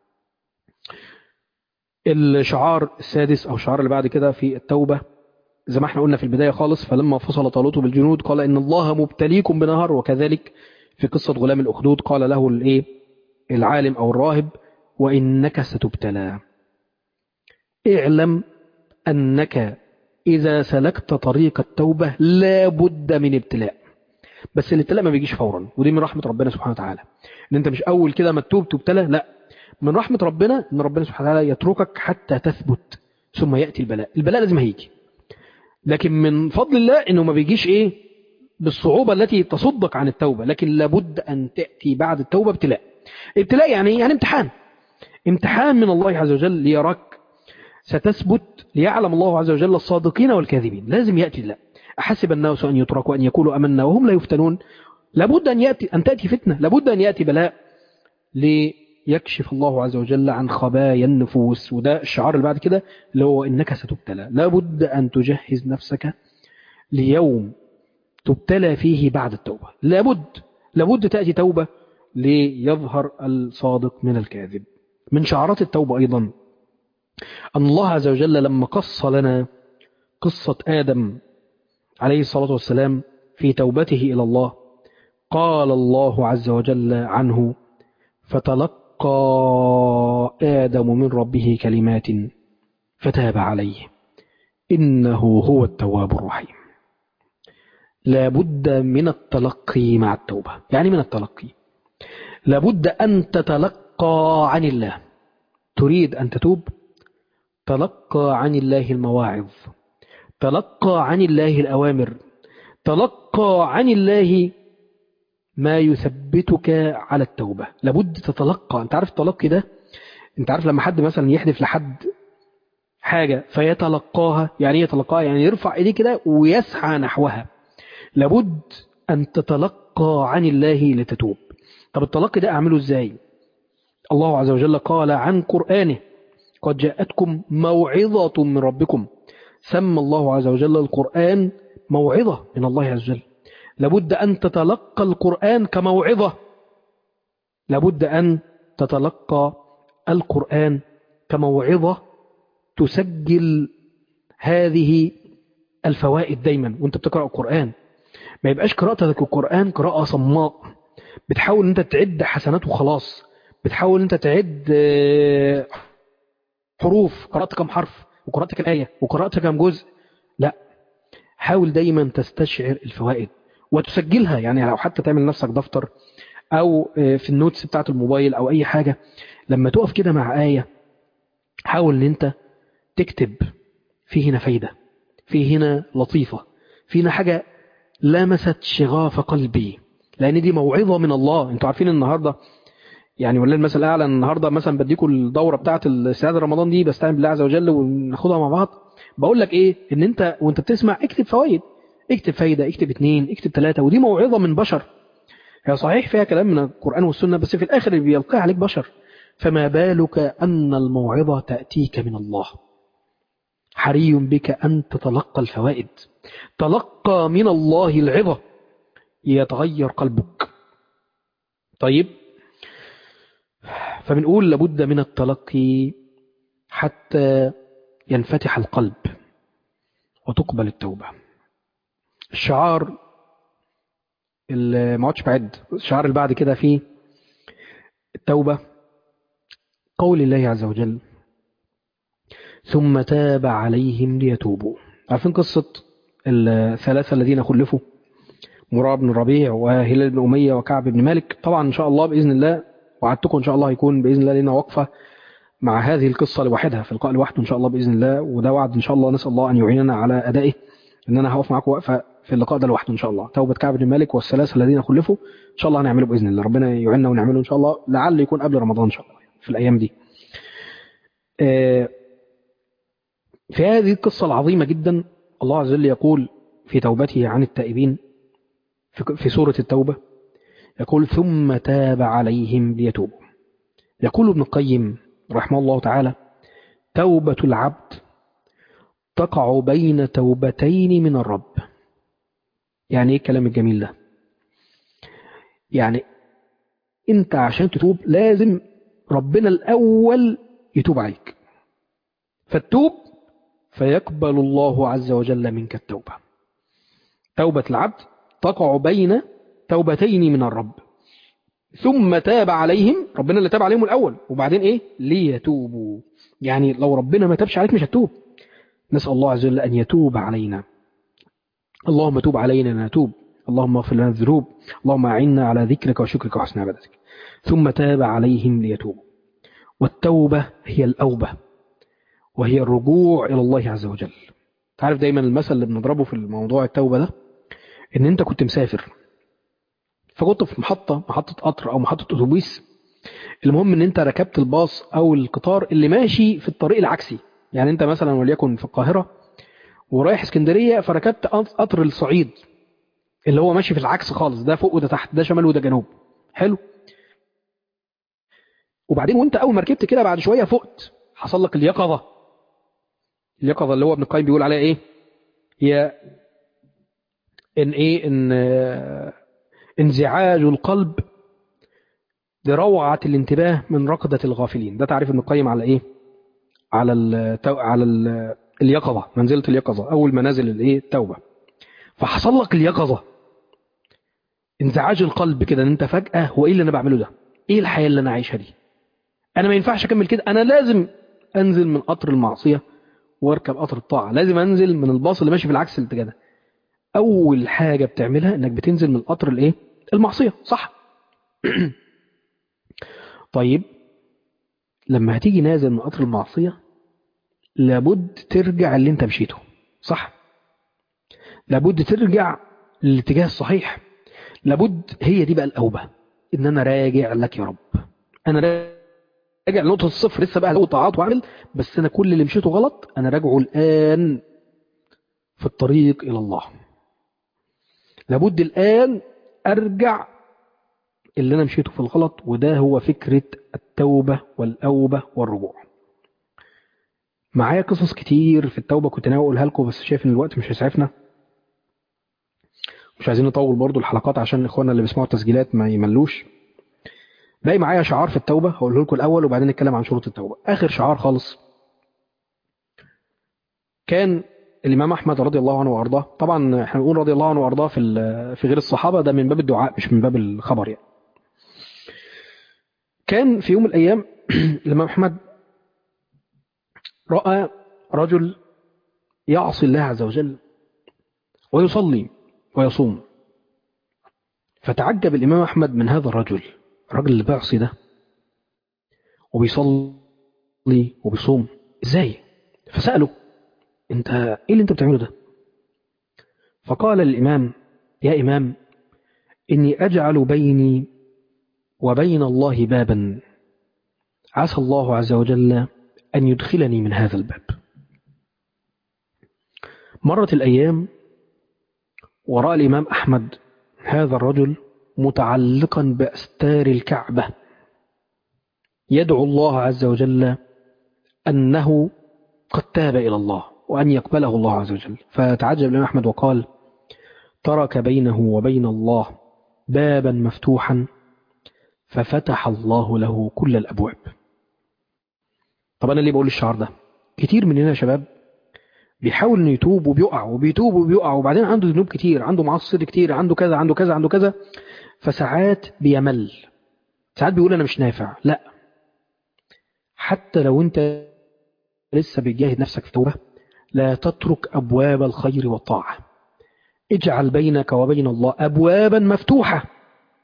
Speaker 1: الشعار السادس أو الشعار اللي بعد كده في التوبة زي ما احنا قلنا في البداية خالص فلما فصل طالوت بالجنود قال إن الله مبتليكم بنهر وكذلك في قصة غلام الأخدود قال له الايه العالم أو الراهب وإنك ستبتلى اعلم أنك إذا سلكت طريق التوبة لا بد من ابتلاء بس الابتلاء ما بيجيش فورا ودي من رحمة ربنا سبحانه وتعالى ان انت مش اول كده ما تتوب تبتلى لا من رحمة ربنا ان ربنا سبحانه وتعالى يتركك حتى تثبت ثم يأتي البلاء البلاء لازم هيجي لكن من فضل الله انه ما بيجيش ايه بالصعوبة التي تصدك عن التوبة لكن لابد ان تأتي بعد التوبة ابتلاء ابتلاء يعني ايه؟ يعني امتحان امتحان من الله عز وجل ليراك ستثبت ليعلم الله عز وجل الصادقين والكاذبين لازم يأتي الله أحسب الناس أن يتركوا أن يقولوا أمنا وهم لا يفتنون لابد أن, يأتي أن تأتي فتنة لابد أن يأتي بلاء ليكشف الله عز وجل عن خبايا النفوس وده الشعار اللي بعد كده اللي هو إنك ستبتلى لابد أن تجهز نفسك ليوم تبتلى فيه بعد التوبة لابد لابد تأتي توبة ليظهر الصادق من الكاذب من شعارات التوبة أيضا أن الله عز وجل لما قص لنا قصة آدم عليه الصلاة والسلام في توبته إلى الله قال الله عز وجل عنه فتلقى آدم من ربه كلمات فتاب عليه إنه هو التواب الرحيم لابد من التلقي مع التوبة يعني من التلقي لابد أن تتلقى عن الله تريد أن تتوب تلقى عن الله المواعظ تلقى عن الله الأوامر تلقى عن الله ما يثبتك على التوبة لابد تتلقى انت عارف التلقي ده انت عارف لما حد مثلا يحدف لحد حاجة فيتلقاها يعني يتلقاها يعني يرفع ايديه كده ويسعى نحوها لابد أن تتلقى عن الله لتتوب طب التلقي ده أعمله ازاي الله عز وجل قال عن قرآنه قد جاءتكم موعظة من ربكم سمى الله عز وجل القرآن موعظة من الله عز وجل لابد أن تتلقى القرآن كموعظة لابد أن تتلقى القرآن كموعظة تسجل هذه الفوائد دايما وانت بتقرأ القرآن ما يبقاش قراءتك القرآن قراءة صماء بتحاول انت تعد حسنات وخلاص بتحاول انت تعد حروف قرأت كم حرف وقرأت كم آية وقرأت كم جزء لا حاول دايما تستشعر الفوائد وتسجلها يعني لو حتى تعمل نفسك دفتر أو في النوتس بتاعت الموبايل أو أي حاجة لما تقف كده مع آية حاول ان انت تكتب في هنا فايدة في هنا لطيفة في هنا حاجة لمست شغاف قلبي لأن دي موعظة من الله انتوا عارفين النهاردة يعني ولا المثل الأعلى النهاردة مثلا بديكم الدورة بتاعة السعادة رمضان دي بستعين بالله عز وجل وناخدها مع بعض بقول لك ايه ان انت وانت بتسمع اكتب فوائد اكتب فايدة اكتب اتنين اكتب ثلاثة ودي موعظة من بشر هي صحيح فيها كلام من القرآن والسنة بس في الآخر بيلقيها عليك بشر فما بالك أن الموعظة تأتيك من الله حري بك أن تتلقى الفوائد تلقى من الله العظة يتغير قلبك طيب فبنقول لابد من التلقي حتى ينفتح القلب وتقبل التوبة الشعار اللي ما عادش بعد الشعار اللي بعد كده فيه التوبة قول الله عز وجل ثم تاب عليهم ليتوبوا عارفين قصة الثلاثة الذين خلفوا مرار بن ربيع وهلال بن أمية وكعب بن مالك طبعا إن شاء الله بإذن الله وعدتكم إن شاء الله هيكون بإذن الله لنا وقفة مع هذه القصة لوحدها في لقاء لوحده إن شاء الله بإذن الله وده وعد إن شاء الله نسأل الله أن يعيننا على أدائه إن أنا هقف معاكم وقفة في اللقاء ده لوحده إن شاء الله توبة كعب بن مالك والثلاثة الذين خلفوا إن شاء الله هنعمله بإذن الله ربنا يعيننا ونعمله إن شاء الله لعل يكون قبل رمضان إن شاء الله في الأيام دي في هذه القصة العظيمة جدا الله عز وجل يقول في توبته عن التائبين في سورة التوبة يقول ثم تاب عليهم ليتوبوا يقول ابن القيم رحمه الله تعالى توبة العبد تقع بين توبتين من الرب يعني ايه الكلام الجميل ده يعني انت عشان تتوب لازم ربنا الاول يتوب عليك فتوب فيقبل الله عز وجل منك التوبة توبة العبد تقع بين توبتين من الرب ثم تاب عليهم ربنا اللي تاب عليهم الأول وبعدين إيه ليتوبوا يعني لو ربنا ما تابش عليك مش هتوب نسأل الله عز وجل أن يتوب علينا اللهم توب علينا نتوب اللهم اغفر لنا الذنوب اللهم أعنا على ذكرك وشكرك وحسن عبادتك ثم تاب عليهم ليتوبوا والتوبة هي الأوبة وهي الرجوع إلى الله عز وجل تعرف دايما المثل اللي بنضربه في الموضوع التوبة ده إن أنت كنت مسافر فكنت في محطة محطة قطر أو محطة أتوبيس المهم إن أنت ركبت الباص أو القطار اللي ماشي في الطريق العكسي يعني أنت مثلا وليكن في القاهرة ورايح اسكندرية فركبت قطر الصعيد اللي هو ماشي في العكس خالص ده فوق وده تحت ده شمال وده جنوب حلو وبعدين وانت اول ما ركبت كده بعد شويه فقت حصل لك اليقظه اليقظه اللي هو ابن القيم بيقول عليها ايه هي ان ايه ان انزعاج القلب لروعه الانتباه من ركضه الغافلين ده تعريف ابن القيم على ايه على ال على ال اليقظه منزله اليقظه اول منازل الايه التوبه فحصل لك اليقظه انزعاج القلب كده ان انت فجاه هو ايه اللي انا بعمله ده ايه الحياه اللي انا عايشها دي انا ما ينفعش اكمل كده انا لازم انزل من قطر المعصيه واركب قطر الطاعه لازم انزل من الباص اللي ماشي في العكس الاتجاه ده اول حاجه بتعملها انك بتنزل من القطر الايه المعصيه صح طيب لما هتيجي نازل من قطر المعصيه لابد ترجع اللي انت مشيته صح لابد ترجع للاتجاه الصحيح لابد هي دي بقى الاوبه ان انا راجع لك يا رب انا راجع لنقطه الصفر لسه بقى له طاعات واعمل بس انا كل اللي مشيته غلط انا راجعه الان في الطريق الى الله لابد الان ارجع اللي انا مشيته في الغلط وده هو فكره التوبه والاوبه والرجوع معايا قصص كتير في التوبه كنت ناوي اقولها لكم بس شايف ان الوقت مش هيسعفنا مش عايزين نطول برضو الحلقات عشان اخواننا اللي بيسمعوا التسجيلات ما يملوش باقي معايا شعار في التوبة هقوله لكم الأول وبعدين نتكلم عن شروط التوبة آخر شعار خالص كان الإمام أحمد رضي الله عنه وأرضاه طبعا احنا بنقول رضي الله عنه وأرضاه في في غير الصحابة ده من باب الدعاء مش من باب الخبر يعني كان في يوم من الأيام الإمام أحمد رأى رجل يعصي الله عز وجل ويصلي ويصوم فتعجب الإمام أحمد من هذا الرجل الراجل اللي بيعصي ده وبيصلي وبيصوم ازاي فسأله انت ايه اللي انت بتعمله ده فقال الإمام يا إمام إني أجعل بيني وبين الله بابا عسى الله عز وجل أن يدخلني من هذا الباب مرت الأيام ورأى الإمام أحمد هذا الرجل متعلقا بأستار الكعبة يدعو الله عز وجل أنه قد تاب إلى الله وأن يقبله الله عز وجل فتعجب الإمام أحمد وقال ترك بينه وبين الله بابا مفتوحا ففتح الله له كل الأبواب طب أنا ليه بقول الشعار ده كتير مننا يا شباب بيحاول انه يتوب وبيقع وبيتوب وبيقع وبعدين عنده ذنوب كتير عنده معصيه كتير عنده كذا عنده كذا عنده كذا فساعات بيمل ساعات بيقول انا مش نافع لا حتى لو انت لسه بتجاهد نفسك في توبه لا تترك ابواب الخير والطاعه اجعل بينك وبين الله ابوابا مفتوحه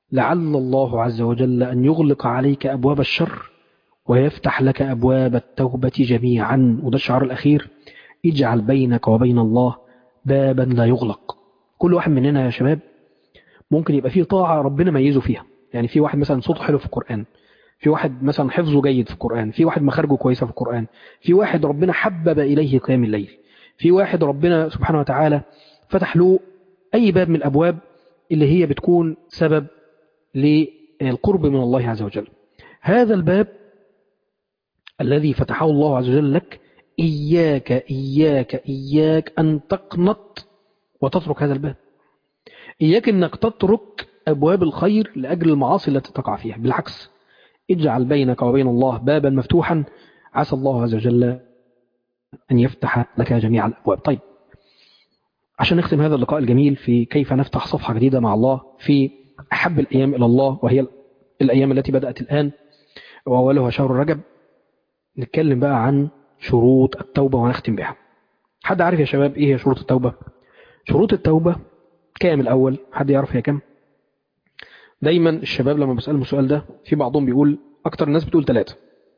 Speaker 1: لعل الله عز وجل أن يغلق عليك أبواب الشر ويفتح لك أبواب التوبة جميعا وده الشعار الأخير اجعل بينك وبين الله بابا لا يغلق كل واحد مننا يا شباب ممكن يبقى فيه طاعة ربنا ميزه فيها يعني في واحد مثلا صوته حلو في القرآن في واحد مثلا حفظه جيد في القرآن في واحد مخارجه كويسة في القرآن في واحد ربنا حبب إليه قيام الليل في واحد ربنا سبحانه وتعالى فتح له أي باب من الأبواب اللي هي بتكون سبب للقرب من الله عز وجل هذا الباب الذي فتحه الله عز وجل لك إياك إياك إياك أن تقنط وتترك هذا الباب إياك أنك تترك أبواب الخير لأجل المعاصي التي تقع فيها بالعكس اجعل بينك وبين الله بابا مفتوحا عسى الله عز وجل أن يفتح لك جميع الأبواب طيب عشان نختم هذا اللقاء الجميل في كيف نفتح صفحة جديدة مع الله في أحب الأيام إلى الله وهي الأيام التي بدأت الآن وأولها شهر رجب نتكلم بقى عن شروط التوبة ونختم بها حد عارف يا شباب إيه هي شروط التوبة شروط التوبة كام الأول حد يعرف هي كام دايما الشباب لما بسألهم السؤال ده في بعضهم بيقول أكتر الناس بتقول ثلاثة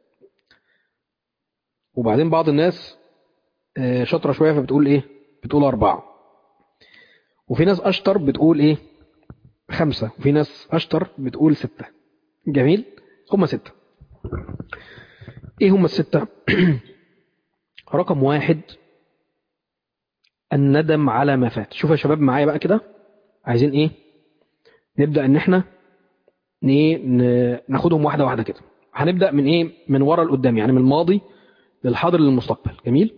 Speaker 1: وبعدين بعض الناس شاطرة شوية فبتقول إيه بتقول أربعة وفي ناس أشطر بتقول إيه خمسة وفي ناس أشطر بتقول ستة جميل هم ستة إيه هم الستة رقم واحد الندم على ما فات شوف يا شباب معايا بقى كده عايزين إيه نبدأ إن إحنا ناخدهم واحدة واحدة كده هنبدأ من إيه من ورا لقدام يعني من الماضي للحاضر للمستقبل جميل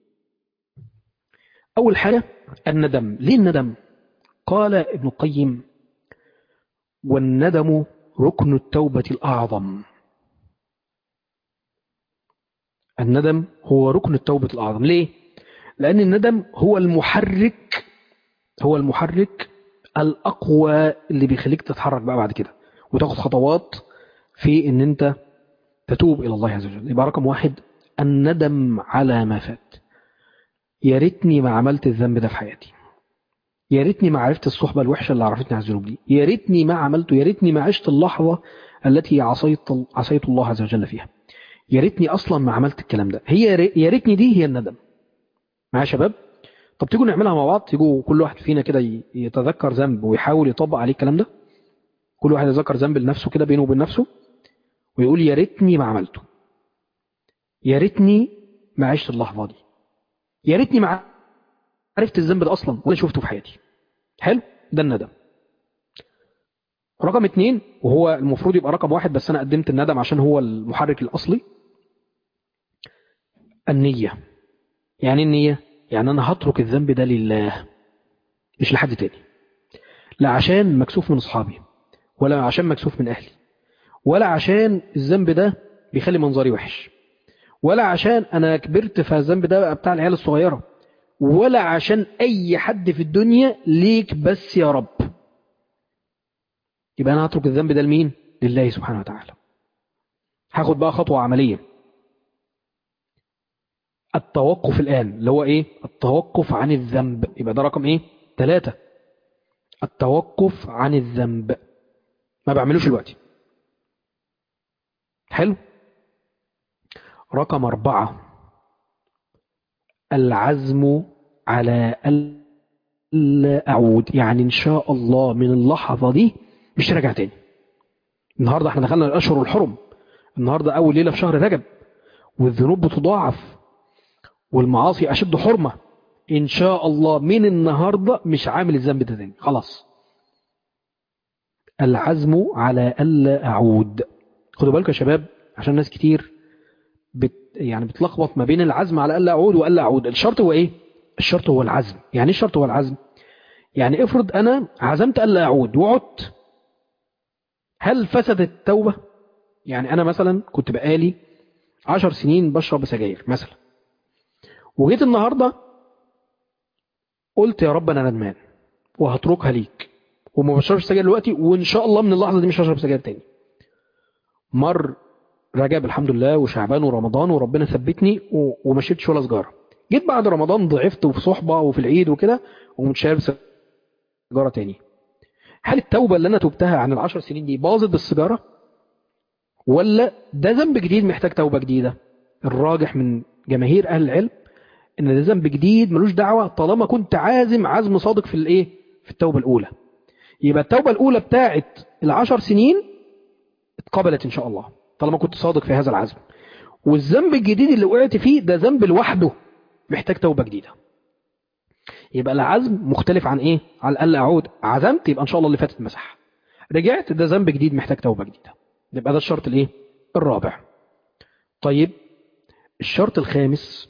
Speaker 1: أول حاجة الندم ليه الندم قال ابن القيم والندم ركن التوبة الأعظم الندم هو ركن التوبة الأعظم ليه؟ لأن الندم هو المحرك هو المحرك الأقوى اللي بيخليك تتحرك بقى بعد كده وتاخد خطوات في ان انت تتوب إلى الله عز وجل يبقى رقم واحد الندم على ما فات يا ريتني ما عملت الذنب ده في حياتي يا ريتني ما عرفت الصحبة الوحشة اللي عرفتني على الذنوب دي يا ريتني ما عملته يا ريتني ما عشت اللحظة التي عصيت عصيت الله عز وجل فيها يا ريتني اصلا ما عملت الكلام ده هي يا ريتني دي هي الندم معايا يا شباب طب تيجوا نعملها مع بعض تيجوا كل واحد فينا كده يتذكر ذنب ويحاول يطبق عليه الكلام ده كل واحد يتذكر ذنب لنفسه كده بينه وبين نفسه ويقول يا ريتني ما عملته يا ريتني ما عشت اللحظه دي يا ريتني ما عرفت الذنب ده اصلا ولا شفته في حياتي حلو ده الندم رقم اتنين وهو المفروض يبقى رقم واحد بس انا قدمت الندم عشان هو المحرك الاصلي النية يعني النية يعني انا هترك الذنب ده لله مش لحد تاني لا عشان مكسوف من اصحابي ولا عشان مكسوف من اهلي ولا عشان الذنب ده بيخلي منظري وحش ولا عشان انا كبرت فالذنب ده بقى بتاع العيال الصغيره ولا عشان اي حد في الدنيا ليك بس يا رب يبقى انا هترك الذنب ده لمين لله سبحانه وتعالى هاخد بقى خطوه عمليه التوقف الان اللي هو ايه التوقف عن الذنب يبقى ده رقم ايه ثلاثة التوقف عن الذنب ما بعملوش دلوقتي حلو رقم أربعة العزم على ألا أعود يعني إن شاء الله من اللحظة دي مش راجع تاني النهاردة احنا دخلنا الأشهر الحرم النهاردة أول ليلة في شهر رجب والذنوب بتضاعف والمعاصي أشد حرمة إن شاء الله من النهاردة مش عامل الذنب ده تاني خلاص العزم على ألا أعود خدوا بالكم يا شباب عشان ناس كتير بت يعني بتلخبط ما بين العزم على ألا أعود وألا أعود الشرط هو إيه؟ الشرط هو العزم يعني إيه الشرط هو العزم؟ يعني افرض أنا عزمت ألا أعود وعدت هل فسدت التوبة؟ يعني أنا مثلا كنت بقالي عشر سنين بشرب سجاير مثلا وجيت النهاردة قلت يا رب أنا ندمان وهتركها ليك وما بشربش سجاير دلوقتي وإن شاء الله من اللحظة دي مش هشرب سجاير تاني مر رجب الحمد لله وشعبان ورمضان وربنا ثبتني وما شربتش ولا سجارة جيت بعد رمضان ضعفت وفي صحبة وفي العيد وكده ومش شارب سجارة تاني هل التوبة اللي أنا تبتها عن العشر سنين دي باظت بالسيجارة ولا ده ذنب جديد محتاج توبة جديدة الراجح من جماهير أهل العلم إن ده ذنب جديد ملوش دعوة طالما كنت عازم عزم صادق في الإيه في التوبة الأولى يبقى التوبة الأولى بتاعت العشر سنين اتقبلت إن شاء الله طالما كنت صادق في هذا العزم والذنب الجديد اللي وقعت فيه ده ذنب لوحده محتاج توبة جديدة يبقى العزم مختلف عن ايه على الاقل اعود عزمت يبقى ان شاء الله اللي فاتت مسح رجعت ده ذنب جديد محتاج توبة جديدة يبقى ده الشرط الايه الرابع طيب الشرط الخامس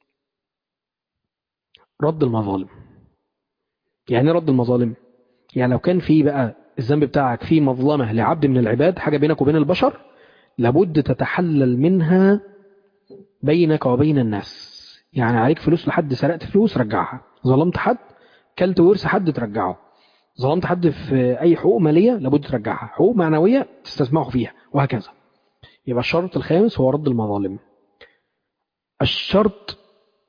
Speaker 1: رد المظالم يعني رد المظالم يعني لو كان في بقى الذنب بتاعك فيه مظلمة لعبد من العباد حاجة بينك وبين البشر لابد تتحلل منها بينك وبين الناس يعني عليك فلوس لحد سرقت فلوس رجعها ظلمت حد كلت ورث حد ترجعه ظلمت حد في أي حقوق مالية لابد ترجعها حقوق معنوية تستسمحه فيها وهكذا يبقى الشرط الخامس هو رد المظالم الشرط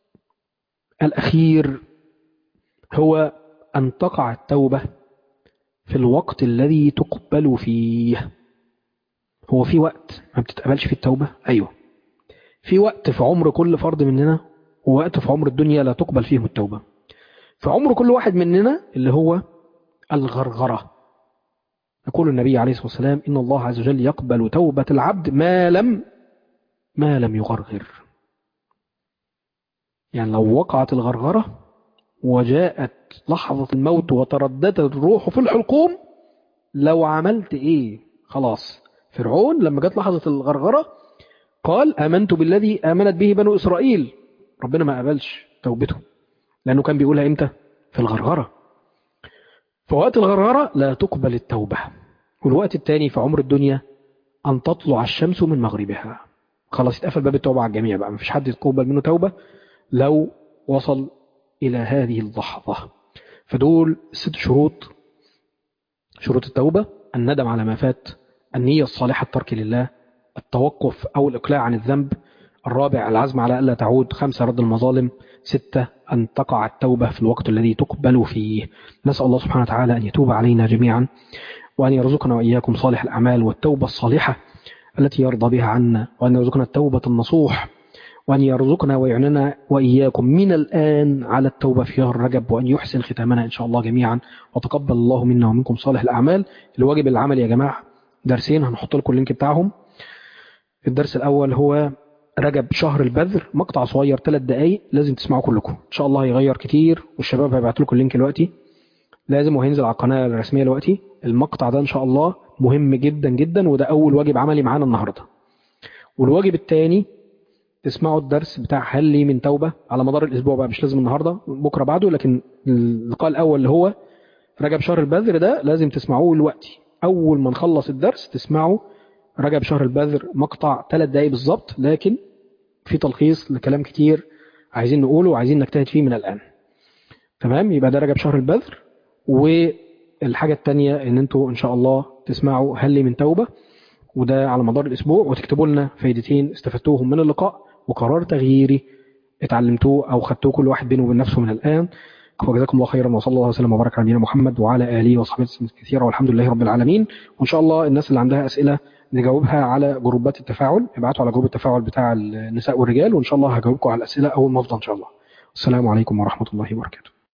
Speaker 1: الأخير هو أن تقع التوبة في الوقت الذي تقبل فيه هو في وقت ما بتتقبلش فيه التوبة أيوه في وقت في عمر كل فرد مننا ووقت في عمر الدنيا لا تقبل فيهم التوبة في عمر كل واحد مننا اللي هو الغرغرة يقول النبي عليه الصلاة والسلام إن الله عز وجل يقبل توبة العبد ما لم ما لم يغرغر يعني لو وقعت الغرغرة وجاءت لحظة الموت وترددت الروح في الحلقوم لو عملت ايه خلاص فرعون لما جت لحظة الغرغرة قال آمنت بالذي آمنت به بنو إسرائيل ربنا ما قبلش توبته لأنه كان بيقولها إمتى في الغرغرة في وقت الغرغرة لا تقبل التوبة والوقت الثاني في عمر الدنيا أن تطلع الشمس من مغربها خلاص يتقفل باب التوبة على الجميع بقى مفيش حد يتقبل منه توبة لو وصل إلى هذه اللحظة فدول ست شروط شروط التوبة الندم على ما فات النية الصالحة الترك لله التوقف أو الإقلاع عن الذنب الرابع العزم على ألا تعود خمسة رد المظالم ستة أن تقع التوبة في الوقت الذي تقبل فيه نسأل الله سبحانه وتعالى أن يتوب علينا جميعا وأن يرزقنا وإياكم صالح الأعمال والتوبة الصالحة التي يرضى بها عنا وأن يرزقنا التوبة النصوح وأن يرزقنا ويعننا وإياكم من الآن على التوبة في شهر رجب وأن يحسن ختامنا إن شاء الله جميعا وتقبل الله منا ومنكم صالح الأعمال الواجب العملي يا جماعة درسين هنحط لكم اللينك بتاعهم الدرس الأول هو رجب شهر البذر مقطع صغير ثلاث دقايق لازم تسمعوا كلكم إن شاء الله هيغير كتير والشباب هيبعت لكم اللينك دلوقتي لازم وهينزل على القناة الرسمية دلوقتي المقطع ده إن شاء الله مهم جدا جدا وده أول واجب عملي معانا النهاردة والواجب الثاني تسمعوا الدرس بتاع هل لي من توبة على مدار الأسبوع بقى مش لازم النهاردة بكرة بعده لكن اللقاء الأول اللي هو رجب شهر البذر ده لازم تسمعوه دلوقتي أول ما نخلص الدرس تسمعوا رجب شهر البذر مقطع ثلاث دقايق بالظبط لكن في تلخيص لكلام كتير عايزين نقوله وعايزين نجتهد فيه من الآن تمام يبقى ده رجب شهر البذر والحاجة التانية ان انتوا ان شاء الله تسمعوا هل لي من توبة وده على مدار الاسبوع وتكتبوا لنا فايدتين استفدتوهم من اللقاء وقرار تغييري اتعلمتوه او خدتوه كل واحد بينه وبين نفسه من الان وجزاكم الله خيرا وصلى الله وسلم وبارك على نبينا محمد وعلى اله وصحبه كثيرا والحمد لله رب العالمين وان شاء الله الناس اللي عندها اسئله نجاوبها على جروبات التفاعل ابعتوا على جروب التفاعل بتاع النساء والرجال وان شاء الله هجاوبكم على الاسئله اول ما افضى ان شاء الله السلام عليكم ورحمه الله وبركاته